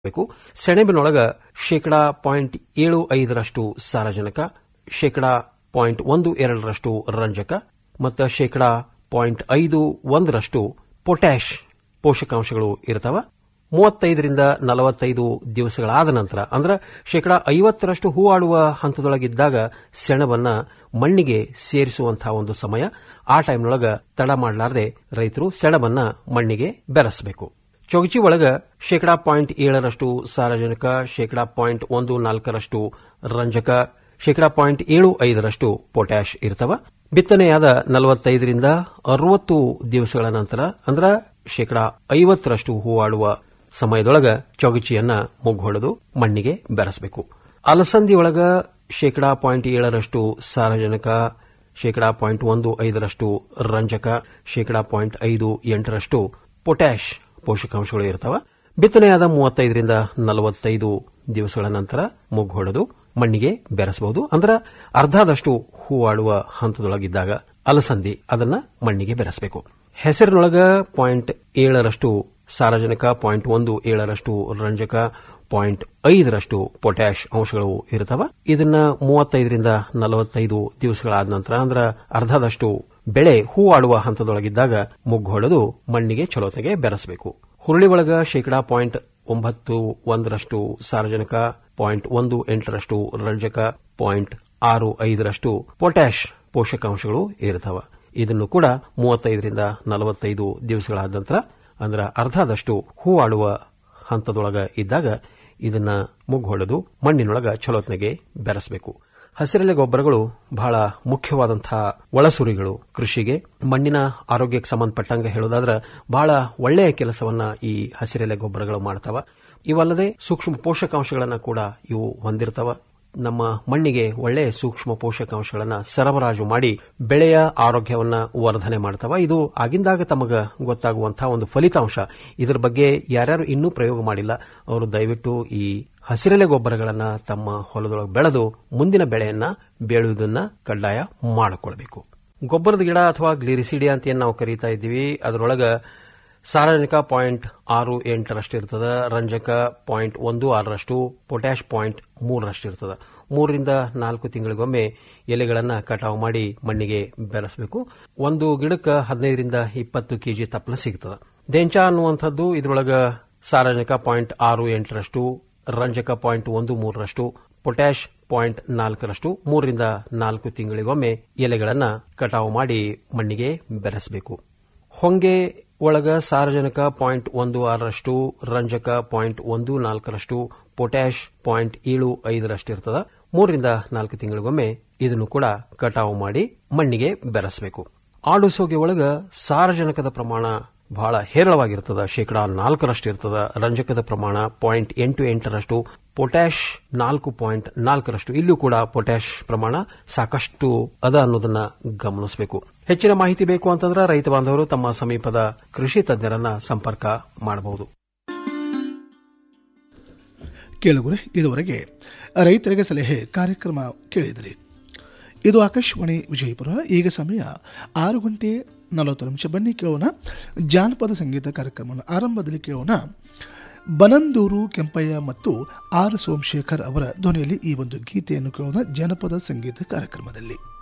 ಬೇಕು ಸೆಣಬಿನೊಳಗ ಶೇಕಡಾ ಪಾಯಿಂಟ್ ಏಳು ಐದರಷ್ಟು ಸಾರಜನಕ ಶೇಕಡಾ ಪಾಯಿಂಟ್ ಒಂದು ಎರಡರಷ್ಟು ರಂಜಕ ಮತ್ತು ಶೇಕಡಾ ಪಾಯಿಂಟ್ ಐದು ಒಂದರಷ್ಟು ಪೊಟ್ಯಾಷ್ ಪೋಷಕಾಂಶಗಳು ಇರ್ತಾವ ಮೂವತ್ತೈದರಿಂದ ನಲವತ್ತೈದು ದಿವಸಗಳಾದ ನಂತರ ಅಂದ್ರೆ ಶೇಕಡಾ ಐವತ್ತರಷ್ಟು ಹೂವಾಡುವ ಹಂತದೊಳಗಿದ್ದಾಗ ಸೆಣಬನ್ನ ಮಣ್ಣಿಗೆ ಸೇರಿಸುವಂತಹ ಒಂದು ಸಮಯ ಆ ಟೈಮ್ನೊಳಗ ತಡ ಮಾಡಲಾರದೆ ರೈತರು ಸೆಣಬನ್ನ ಮಣ್ಣಿಗೆ ಬೆರೆಸಬೇಕು ಚೊಗಚಿ ಒಳಗ ಶೇಕಡಾ ಪಾಯಿಂಟ್ ಏಳರಷ್ಟು ಸಾರಜನಕ ಶೇಕಡಾ ಪಾಯಿಂಟ್ ಒಂದು ನಾಲ್ಕರಷ್ಟು ರಂಜಕ ಶೇಕಡಾ ಪಾಯಿಂಟ್ ಏಳು ಐದರಷ್ಟು ಪೊಟ್ಯಾಷ್ ಇರ್ತವ ಬಿತ್ತನೆಯಾದ ನಲವತ್ತೈದರಿಂದ ಅರವತ್ತು ದಿವಸಗಳ ನಂತರ ಅಂದ್ರ ಶೇಕಡಾ ಐವತ್ತರಷ್ಟು ಹೂವಾಡುವ ಸಮಯದೊಳಗ ಚೊಗಚಿಯನ್ನ ಮುಗ್ಗೊಡೆದು ಮಣ್ಣಿಗೆ ಬೆರೆಸಬೇಕು ಅಲಸಂದಿ ಒಳಗ ಶೇಕಡಾ ಪಾಯಿಂಟ್ ಏಳರಷ್ಟು ಸಾರಜನಕ ಶೇಕಡಾ ಪಾಯಿಂಟ್ ಒಂದು ಐದರಷ್ಟು ರಂಜಕ ಶೇಕಡಾ ಪಾಯಿಂಟ್ ಐದು ಎಂಟರಷ್ಟು ಪೊಟ್ಯಾಷ್ ಪೋಷಕಾಂಶಗಳು ಇರ್ತಾವ ಬಿತ್ತನೆಯಾದ ಮೂವತ್ತೈದರಿಂದ ನಲವತ್ತೈದು ದಿವಸಗಳ ನಂತರ ಮುಗ್ಗು ಹೊಡೆದು ಮಣ್ಣಿಗೆ ಬೆರೆಸಬಹುದು ಅಂದ್ರೆ ಅರ್ಧದಷ್ಟು ಹೂವಾಡುವ ಹಂತದೊಳಗಿದ್ದಾಗ ಅಲಸಂದಿ ಅದನ್ನ ಮಣ್ಣಿಗೆ ಬೆರೆಸಬೇಕು ಹೆಸರಿನೊಳಗ ಪಾಯಿಂಟ್ ಏಳರಷ್ಟು ಸಾರಜನಕ ಪಾಯಿಂಟ್ ಒಂದು ಏಳರಷ್ಟು ರಂಜಕ ಪಾಯಿಂಟ್ ಐದರಷ್ಟು ಪೊಟ್ಯಾಷ್ ಅಂಶಗಳು ಇರ್ತವ ಇದನ್ನ ಮೂವತ್ತೈದರಿಂದ ನಲವತ್ತೈದು ದಿವಸಗಳಾದ ನಂತರ ಅಂದ್ರೆ ಅರ್ಧದಷ್ಟು ಬೆಳೆ ಹೂವಾಡುವ ಹಂತದೊಳಗಿದ್ದಾಗ ಮುಗ್ಗು ಹೊಡೆದು ಮಣ್ಣಿಗೆ ಚಲೋತೆಗೆ ಬೆರೆಸಬೇಕು ಹುರುಳಿ ಒಳಗ ಶೇಕಡಾ ಪಾಯಿಂಟ್ ಒಂಬತ್ತು ಒಂದರಷ್ಟು ಸಾರಜನಕ ಪಾಯಿಂಟ್ ಒಂದು ಎಂಟರಷ್ಟು ರಂಜಕ ಪಾಯಿಂಟ್ ಆರು ಐದರಷ್ಟು ಪೊಟ್ಯಾಷ್ ಪೋಷಕಾಂಶಗಳು ಇರ್ತವ ಇದನ್ನು ಕೂಡ ಮೂವತ್ತೈದರಿಂದ ನಲವತ್ತೈದು ದಿವಸಗಳಾದ ನಂತರ ಅಂದ್ರೆ ಅರ್ಧದಷ್ಟು ಹೂವಾಡುವ ಹಂತದೊಳಗ ಇದ್ದಾಗ ಇದನ್ನ ಮುಗ್ಗೊಳ್ಳೋದು ಮಣ್ಣಿನೊಳಗ ಚಲೋತ್ನೆಗೆ ಬೆರೆಸಬೇಕು ಹಸಿರೆಲೆ ಗೊಬ್ಬರಗಳು ಬಹಳ ಮುಖ್ಯವಾದಂತಹ ಒಳಸುರಿಗಳು ಕೃಷಿಗೆ ಮಣ್ಣಿನ ಆರೋಗ್ಯಕ್ಕೆ ಸಂಬಂಧಪಟ್ಟಂಗೆ ಹೇಳೋದಾದ್ರೆ ಬಹಳ ಒಳ್ಳೆಯ ಕೆಲಸವನ್ನ ಈ ಹಸಿರೆಲೆ ಗೊಬ್ಬರಗಳು ಮಾಡ್ತಾವ ಇವಲ್ಲದೆ ಸೂಕ್ಷ್ಮ ಪೋಷಕಾಂಶಗಳನ್ನ ಕೂಡ ಇವು ಹೊಂದಿರ್ತಾವ ನಮ್ಮ ಮಣ್ಣಿಗೆ ಒಳ್ಳೆಯ ಸೂಕ್ಷ್ಮ ಪೋಷಕಾಂಶಗಳನ್ನ ಸರಬರಾಜು ಮಾಡಿ ಬೆಳೆಯ ಆರೋಗ್ಯವನ್ನ ವರ್ಧನೆ ಮಾಡ್ತಾವ ಇದು ಆಗಿಂದಾಗ ತಮಗ ಗೊತ್ತಾಗುವಂತಹ ಒಂದು ಫಲಿತಾಂಶ ಇದರ ಬಗ್ಗೆ ಯಾರ್ಯಾರು ಇನ್ನೂ ಪ್ರಯೋಗ ಮಾಡಿಲ್ಲ ಅವರು ದಯವಿಟ್ಟು ಈ ಹಸಿರೆಲೆ ಗೊಬ್ಬರಗಳನ್ನ ತಮ್ಮ ಹೊಲದೊಳಗೆ ಬೆಳೆದು ಮುಂದಿನ ಬೆಳೆಯನ್ನ ಬೆಳೆಯುವುದನ್ನ ಕಡ್ಡಾಯ ಮಾಡಿಕೊಳ್ಬೇಕು ಗೊಬ್ಬರದ ಗಿಡ ಅಥವಾ ಗ್ಲಿರಿಸಿಡಿಯಾ ಅಂತ ಏನ್ ನಾವು ಕರೀತಾ ಇದ್ದೀವಿ ಅದರೊಳಗ ಸಾರಜನಕ ಪಾಯಿಂಟ್ ಆರು ಎಂಟರಷ್ಟು ಇರ್ತದ ರಂಜಕ ಪಾಯಿಂಟ್ ಒಂದು ಆರರಷ್ಟು ಪೊಟ್ಯಾಷ್ ಪಾಯಿಂಟ್ ಮೂರರಷ್ಟು ಇರ್ತದ ಮೂರರಿಂದ ನಾಲ್ಕು ತಿಂಗಳಿಗೊಮ್ಮೆ ಎಲೆಗಳನ್ನು ಕಟಾವು ಮಾಡಿ ಮಣ್ಣಿಗೆ ಬೆರೆಸಬೇಕು ಒಂದು ಗಿಡಕ್ಕೆ ಹದಿನೈದರಿಂದ ಇಪ್ಪತ್ತು ಕೆಜಿ ತಪ್ಪಲ ಸಿಗ್ತದ ದೆಂಚ ಅನ್ನುವಂಥದ್ದು ಇದರೊಳಗ ಸಾರಜನಕ ಪಾಯಿಂಟ್ ಆರು ಎಂಟರಷ್ಟು ರಂಜಕ ಪಾಯಿಂಟ್ ಒಂದು ಮೂರರಷ್ಟು ಪೊಟ್ಯಾಷ್ ಪಾಯಿಂಟ್ ನಾಲ್ಕರಷ್ಟು ಮೂರರಿಂದ ನಾಲ್ಕು ತಿಂಗಳಿಗೊಮ್ಮೆ ಎಲೆಗಳನ್ನು ಕಟಾವು ಮಾಡಿ ಮಣ್ಣಿಗೆ ಬೆರೆಸಬೇಕು ಹೊಂಗೆ ಒಳಗ ಸಾರಜನಕ ಪಾಯಿಂಟ್ ಒಂದು ಆರರಷ್ಟು ರಂಜಕ ಪಾಯಿಂಟ್ ಒಂದು ನಾಲ್ಕರಷ್ಟು ಪೊಟ್ಯಾಷ್ ಪಾಯಿಂಟ್ ಏಳು ಐದರಷ್ಟು ಇರ್ತದ ಮೂರರಿಂದ ನಾಲ್ಕು ತಿಂಗಳಿಗೊಮ್ಮೆ ಇದನ್ನು ಕೂಡ ಕಟಾವು ಮಾಡಿ ಮಣ್ಣಿಗೆ ಬೆರೆಸಬೇಕು ಆಡು ಸೋಗೆ ಒಳಗ ಸಾರಜನಕದ ಪ್ರಮಾಣ ಬಹಳ ಹೇರಳವಾಗಿರ್ತದ ಶೇಕಡಾ ನಾಲ್ಕರಷ್ಟು ಇರ್ತದ ರಂಜಕದ ಪ್ರಮಾಣ ಪಾಯಿಂಟ್ ಎಂಟು ಎಂಟರಷ್ಟು ಪೊಟ್ಯಾಷ್ ನಾಲ್ಕು ಪಾಯಿಂಟ್ ನಾಲ್ಕರಷ್ಟು ಇಲ್ಲೂ ಕೂಡ ಪೊಟ್ಯಾಷ್ ಪ್ರಮಾಣ ಸಾಕಷ್ಟು ಅದ ಅನ್ನೋದನ್ನ ಗಮನಿಸಬೇಕು ಹೆಚ್ಚಿನ ಮಾಹಿತಿ ಬೇಕು ಅಂತಂದ್ರೆ ರೈತ ಬಾಂಧವರು ತಮ್ಮ ಸಮೀಪದ ಕೃಷಿ ತಜ್ಞರನ್ನ ಸಂಪರ್ಕ ಮಾಡಬಹುದು ಕೇಳುಗರೆ ಇದುವರೆಗೆ ರೈತರಿಗೆ ಸಲಹೆ ಕಾರ್ಯಕ್ರಮ ಕೇಳಿದಿರಿ ಇದು ಆಕಾಶವಾಣಿ ವಿಜಯಪುರ ಈಗ ಸಮಯ ಆರು ಗಂಟೆ ನಲವತ್ತು ನಿಮಿಷ ಬನ್ನಿ ಕೇಳೋಣ ಜಾನಪದ ಸಂಗೀತ ಕಾರ್ಯಕ್ರಮವನ್ನು ಆರಂಭದಲ್ಲಿ ಕೇಳೋಣ ಬನಂದೂರು ಕೆಂಪಯ್ಯ ಮತ್ತು ಆರ್ ಸೋಮಶೇಖರ್ ಅವರ ಧ್ವನಿಯಲ್ಲಿ ಈ ಒಂದು ಗೀತೆಯನ್ನು ಕೇಳೋಣ ಜನಪದ ಸಂಗೀತ ಕಾರ್ಯಕ್ರಮದಲ್ಲಿ